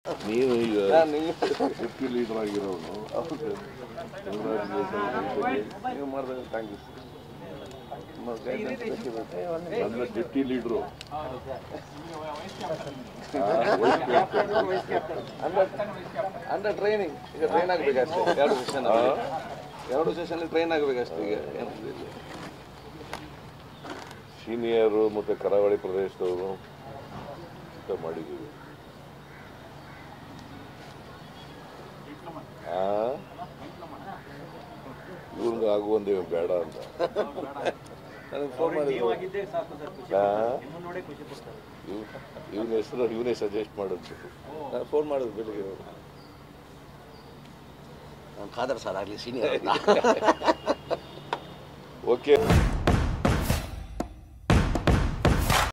ನೀವು ಈಗ ನಾನು ನಿಮ್ಗೆ ಡೆಪ್ಟಿ ಲೀಡರ್ ಆಗಿರೋನು ನೀವು ಮಾಡಿದಾಗ ಥ್ಯಾಂಕ್ ಯು ನನ್ನ ಡೆಪ್ಟಿ ಲೀಡ್ರು ಅಂದ್ರೆ ಟ್ರೈನಿಂಗ್ ಈಗ ಟ್ರೈನ್ ಆಗಬೇಕಷ್ಟೇ ಎರಡು ಸೆಷನ್ ಎರಡು ಸೆಷನ್ ಟ್ರೈನ್ ಆಗಬೇಕಷ್ಟೇ ಈಗ ಏನು ಇಲ್ಲ. ಸೀನಿಯರು ಮತ್ತು ಕರಾವಳಿ ಪ್ರದೇಶದವರು ಅಂತ ಮಾಡಿದ್ದೀವಿ ಆ ಇವ್ರಿಗೆ ಆಗುವಂದೇ ಬೇಡ ಅಂತ ನನಗೆ ಫೋನ್ ಮಾಡಿದ್ರು ಆ? ಇವ್ ಇವನ ಹೆಸರು ಇವನೇ ಸಜೆಸ್ಟ್ ಮಾಡಿದ್ದು ನಾನು ಫೋನ್ ಮಾಡಿದ್ರು ಬೆಳಿಗ್ಗೆ ಅವರು ಖಾದರ್ ಸರ್ ಆಗಲಿ ಸೀನಿಯರ್ ಓಕೆ